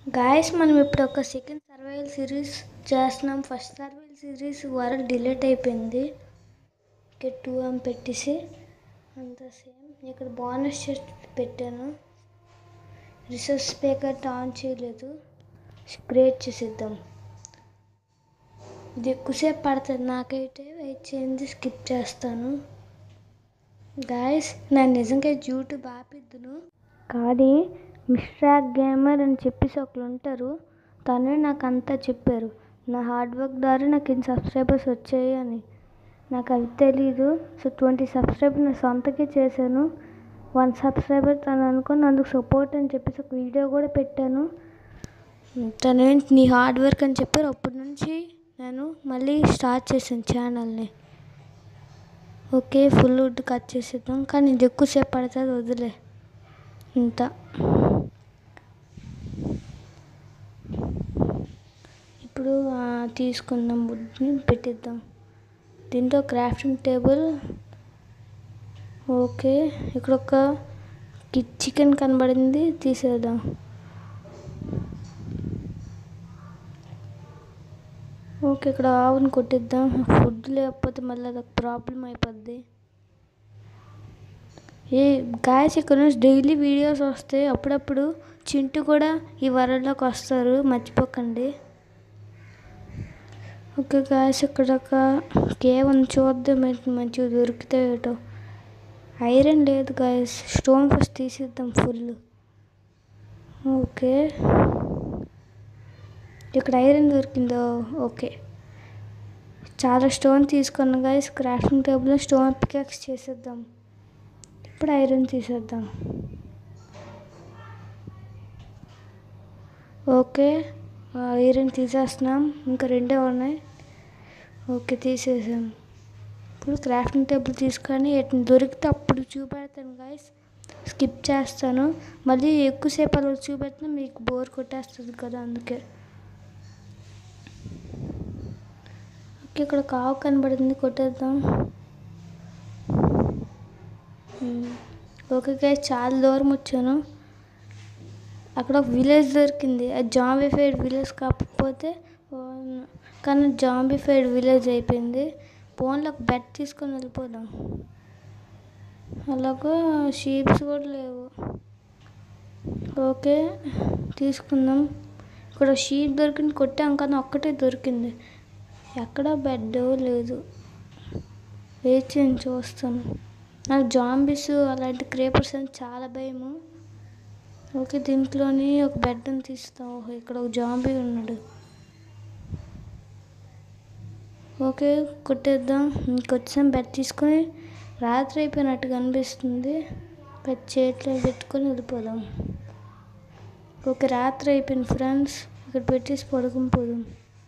Guys మనం ఇప్పుడు ఒక సెకండ్ సర్వైవల్ సిరీస్ చేస్తున్నాం ఫస్ట్ సర్వైవల్ సిరీస్ వరకు డిలీట్ అయిపోయింది ఓకే టూ అని పెట్టేసి అంత సేమ్ ఇక్కడ బోనస్ చెస్ట్ పెట్టాను రిసోర్స్ స్పీకర్ ఆన్ చేయలేదు క్రియేట్ చేసేద్దాం ఇది ఎక్కువసేపు పడుతుంది నాకైతే వెయిట్ చేయండి స్కిప్ చేస్తాను గాయస్ నేను నిజంగా యూట్యూబ్ ఆపిద్దును కానీ మిస్ట్రాక్ గేమర్ అని చెప్పేసి ఒకరు ఉంటారు తనే నాకు అంతా చెప్పారు నా హార్డ్ వర్క్ ద్వారా నాకు ఇన్ని సబ్స్క్రైబర్స్ వచ్చాయి అని నాకు అవి తెలీదు సో ట్వంటీ సబ్స్క్రైబర్ నా సొంతకే చేశాను వన్ సబ్స్క్రైబర్ తను అనుకుని అందుకు సపోర్ట్ అని చెప్పేసి ఒక వీడియో కూడా పెట్టాను తను ఏంటి నీ హార్డ్ వర్క్ అని చెప్పారు అప్పటి నుంచి నేను మళ్ళీ స్టార్ట్ చేశాను ఛానల్ని ఓకే ఫుల్ వుడ్ కట్ చేసేద్దాం కానీ ఇది ఎక్కువసేపు పడుతుంది వదిలే ఇంత ఇప్పుడు ఆ, తీసుకుందాం వుడ్ని పెట్టిద్దాం దీంట్లో క్రాఫ్టింగ్ టేబుల్ ఓకే ఇక్కడ ఒక చికెన్ కనబడింది తీసేద్దాం ఓకే ఇక్కడ ఆవుని కొట్టిద్దాం ఫుడ్ లేకపోతే మళ్ళీ అదొక ప్రాబ్లం అయిపోద్ది ఏ గాయస్ ఇక్కడ నుంచి డైలీ వీడియోస్ వస్తాయి అప్పుడప్పుడు చింటూ కూడా ఈ వరల్డ్లోకి వస్తారు మర్చిపోకండి ఓకే గాయస్ ఇక్కడ ఒక కేవ్ ఉంది చూద్దాం ఏంటి మంచిగా దొరికితే ఏటో ఐరన్ లేదు గాయస్ స్టోన్ ఫస్ట్ తీసిద్దాం ఫుల్ ఓకే ఇక్కడ ఐరన్ దొరికిందో ఓకే చాలా స్టోన్ తీసుకున్నాం గాయస్ క్రాఫ్టింగ్ టేబుల్లో స్టోన్ పికాక్స్ చేసేద్దాం ఇప్పుడు ఐరన్ తీసేద్దాం ఓకే ఐరన్ తీసేస్తున్నాం ఇంకా రెండే ఉన్నాయి ఓకే తీసేసాం ఇప్పుడు క్రాఫ్టింగ్ టేబుల్ తీసుకొని ఎటు దొరికితే అప్పుడు చూపెడతాను గాయస్ స్కిప్ చేస్తాను మళ్ళీ ఎక్కువసేపు అలా చూపెడితే మీకు బోర్ కొట్టేస్తుంది కదా అందుకే ఓకే ఇక్కడ కావు కనబడింది కొట్టేద్దాం ఉమ్. ఓకే గైస్ చాలా దూరం వచ్చాను అక్కడ ఒక విలేజ్ దొరికింది అది జాంబిఫైడ్ విలేజ్ కాకపోతే ఓ, కానీ జాంబిఫైడ్ విలేజ్ అయిపోయింది ఫోన్లో ఒక బెడ్ తీసుకొని వెళ్ళిపోదాం అలాగే షీప్స్ కూడా లేవు ఓకే తీసుకుందాం ఇక్కడ షీప్ దొరికింది కొట్టాం కానీ ఒక్కటే దొరికింది ఎక్కడ బెడ్ లేదు వెయిట్ చేయండి చూస్తాను నాకు జాంబీస్ అలాంటి క్రేపర్స్ అని చాలా భయము ఓకే దీంట్లోని ఒక బెడ్ని తీస్తాం ఓహో ఇక్కడ ఒక జాంబీ ఉన్నాడు ఓకే కొట్టేద్దాం ఇంకొచ్చాం బెడ్ తీసుకొని రాత్రి అయిపోయినట్టుగా అనిపిస్తుంది బెడ్ చేతిలో పెట్టుకొని వెళ్ళిపోదాం ఓకే రాత్రి అయిపోయింది ఫ్రెండ్స్ ఇక్కడ పెట్టేసి పడుకుని పోదాం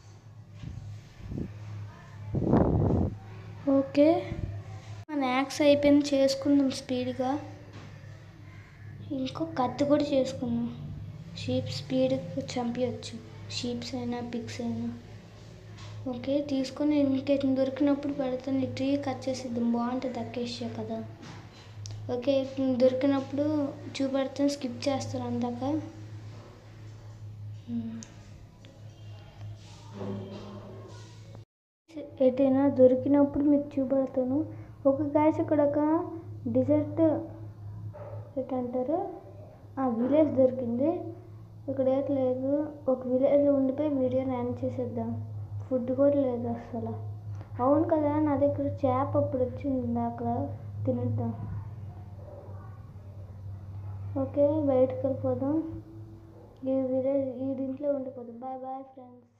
ఓకే మన యాక్స్ అయిపోయింది చేసుకుందాం స్పీడ్గా ఇంకో కత్తి కూడా చేసుకుందాం షీప్ స్పీడ్గా చంపేయచ్చు షీప్స్ అయినా పిక్స్ అయినా ఓకే తీసుకొని ఇంకెట్ దొరికినప్పుడు పెడతాను ఈ ట్రీ కట్ చేసిద్దాం బాగుంటుంది అకేషియా కదా ఓకే దొరికినప్పుడు చూపెడతాను స్కిప్ చేస్తాను అందాక ఏదైనా దొరికినప్పుడు మీకు చూపెడతాను ఒక గాయస్ ఇక్కడ ఒక డిజర్ట్ ఏంటంటారు ఆ విలేజ్ దొరికింది ఇక్కడ ఏం లేదు ఒక విలేజ్లో ఉండిపోయి వీడియోని యాడ్ చేసేద్దాం ఫుడ్ కూడా లేదు అసలు అవును కదా నా దగ్గర చేప అప్పుడు వచ్చింది ఇందాక తినేద్దాం ఓకే బయటకు వెళ్ళిపోదాం ఈ విలేజ్ ఈ దీంట్లో ఉండిపోదాం బాయ్ బాయ్ ఫ్రెండ్స్